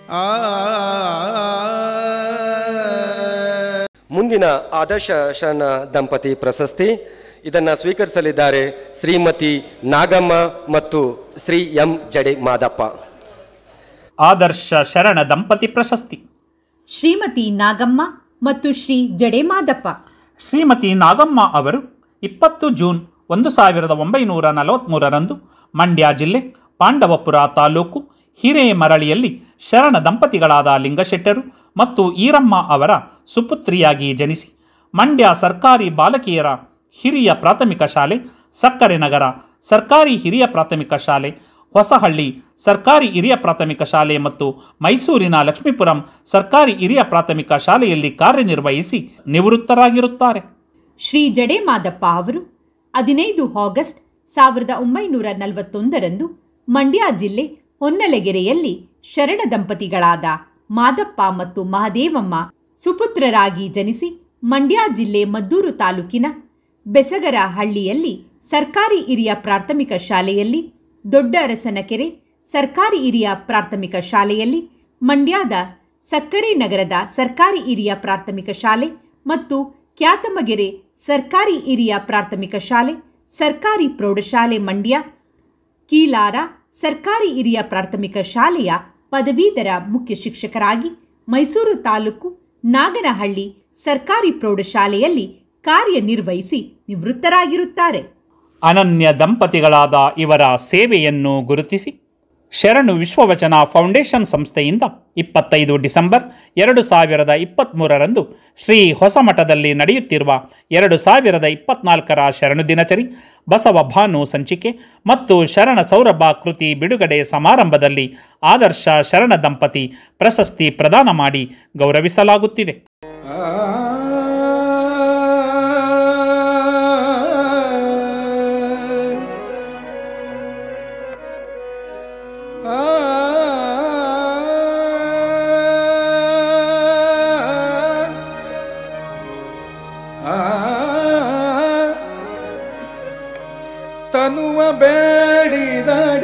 ಆ ಮುಂದಿನ ಆದರ್ಶ ಶರಣ ದಂಪತಿ ಪ್ರಶಸ್ತಿ ಇದನ್ನು ಸ್ವೀಕರಿಸಲಿದ್ದಾರೆ ಶ್ರೀಮತಿ ನಾಗಮ್ಮ ಮತ್ತು ಶ್ರೀ ಎಂ ಜಡೆ ಮಾದಪ್ಪ ಆದರ್ಶ ಶರಣ ದಂಪತಿ ಪ್ರಶಸ್ತಿ ಶ್ರೀಮತಿ ನಾಗಮ್ಮ ಮತ್ತು ಶ್ರೀ ಜಡೆಮಾದಪ್ಪ ಶ್ರೀಮತಿ ನಾಗಮ್ಮ ಅವರು ಇಪ್ಪತ್ತು ಜೂನ್ ಒಂದು ಸಾವಿರದ ಒಂಬೈನೂರ ನಲವತ್ತ್ಮೂರರಂದು ಮಂಡ್ಯ ಜಿಲ್ಲೆ ಪಾಂಡವಪುರ ತಾಲೂಕು ಹಿರೇಮರಳಿಯಲ್ಲಿ ಶರಣ ದಂಪತಿಗಳಾದ ಲಿಂಗಶೆಟ್ಟರು ಮತ್ತು ಈರಮ್ಮ ಅವರ ಸುಪುತ್ರಿಯಾಗಿ ಜನಿಸಿ ಮಂಡ್ಯ ಸರ್ಕಾರಿ ಬಾಲಕಿಯರ ಹಿರಿಯ ಪ್ರಾಥಮಿಕ ಶಾಲೆ ಸಕ್ಕರೆ ನಗರ ಸರ್ಕಾರಿ ಹಿರಿಯ ಪ್ರಾಥಮಿಕ ಶಾಲೆ ಹೊಸಹಳ್ಳಿ ಸರ್ಕಾರಿ ಹಿರಿಯ ಪ್ರಾಥಮಿಕ ಶಾಲೆ ಮತ್ತು ಮೈಸೂರಿನ ಲಕ್ಷ್ಮೀಪುರಂ ಸರ್ಕಾರಿ ಹಿರಿಯ ಪ್ರಾಥಮಿಕ ಶಾಲೆಯಲ್ಲಿ ಕಾರ್ಯನಿರ್ವಹಿಸಿ ನಿವೃತ್ತರಾಗಿರುತ್ತಾರೆ ಶ್ರೀ ಜಡೆಮಾದಪ್ಪ ಅವರು ಹದಿನೈದು ಆಗಸ್ಟ್ ಸಾವಿರದ ಒಂಬೈನೂರ ನಲವತ್ತೊಂದರಂದು ಮಂಡ್ಯ ಜಿಲ್ಲೆ ಹೊನ್ನಲೆಗೆರೆಯಲ್ಲಿ ಶರಣ ದಂಪತಿಗಳಾದ ಮಾದಪ್ಪ ಮತ್ತು ಮಹದೇವಮ್ಮ ಸುಪುತ್ರರಾಗಿ ಜನಿಸಿ ಮಂಡ್ಯ ಜಿಲ್ಲೆ ಮದ್ದೂರು ತಾಲೂಕಿನ ಬೆಸಗರ ಹಳ್ಳಿಯಲ್ಲಿ ಸರ್ಕಾರಿ ಹಿರಿಯ ಪ್ರಾಥಮಿಕ ಶಾಲೆಯಲ್ಲಿ ದೊಡ್ಡ ಅರಸನಕೆರೆ ಸರ್ಕಾರಿ ಹಿರಿಯ ಪ್ರಾಥಮಿಕ ಶಾಲೆಯಲ್ಲಿ ಮಂಡ್ಯದ ಸಕ್ಕರೆ ನಗರದ ಸರ್ಕಾರಿ ಹಿರಿಯ ಪ್ರಾಥಮಿಕ ಶಾಲೆ ಮತ್ತು ಕ್ಯಾತಮಗೆರೆ ಸರ್ಕಾರಿ ಹಿರಿಯ ಪ್ರಾಥಮಿಕ ಶಾಲೆ ಸರ್ಕಾರಿ ಪ್ರೌಢಶಾಲೆ ಮಂಡ್ಯ ಕೀಲಾರ ಸರ್ಕಾರಿ ಹಿರಿಯ ಪ್ರಾಥಮಿಕ ಶಾಲೆಯ ಪದವೀಧರ ಮುಖ್ಯ ಶಿಕ್ಷಕರಾಗಿ ಮೈಸೂರು ತಾಲೂಕು ನಾಗನಹಳ್ಳಿ ಸರ್ಕಾರಿ ಪ್ರೌಢಶಾಲೆಯಲ್ಲಿ ಕಾರ್ಯನಿರ್ವಹಿಸಿ ನಿವೃತ್ತರಾಗಿರುತ್ತಾರೆ ಅನನ್ಯ ದಂಪತಿಗಳಾದ ಇವರ ಸೇವೆಯನ್ನು ಗುರುತಿಸಿ ಶರಣು ವಿಶ್ವವಚನ ಫೌಂಡೇಶನ್ ಸಂಸ್ಥೆಯಿಂದ ಇಪ್ಪತ್ತೈದು ಡಿಸೆಂಬರ್ ಎರಡು ಸಾವಿರದ ಇಪ್ಪತ್ತ್ಮೂರರಂದು ಶ್ರೀ ಹೊಸಮಠದಲ್ಲಿ ನಡೆಯುತ್ತಿರುವ ಎರಡು ಸಾವಿರದ ಇಪ್ಪತ್ನಾಲ್ಕರ ಶರಣು ದಿನಚರಿ ಬಸವ ಭಾನು ಸಂಚಿಕೆ ಮತ್ತು ಶರಣ ಸೌರಭ ಕೃತಿ ಬಿಡುಗಡೆ ಸಮಾರಂಭದಲ್ಲಿ ಆದರ್ಶ ಶರಣ ದಂಪತಿ ಪ್ರಶಸ್ತಿ ಪ್ರದಾನ ಮಾಡಿ ಗೌರವಿಸಲಾಗುತ್ತಿದೆ ತನುವ ಬೇಡಿದ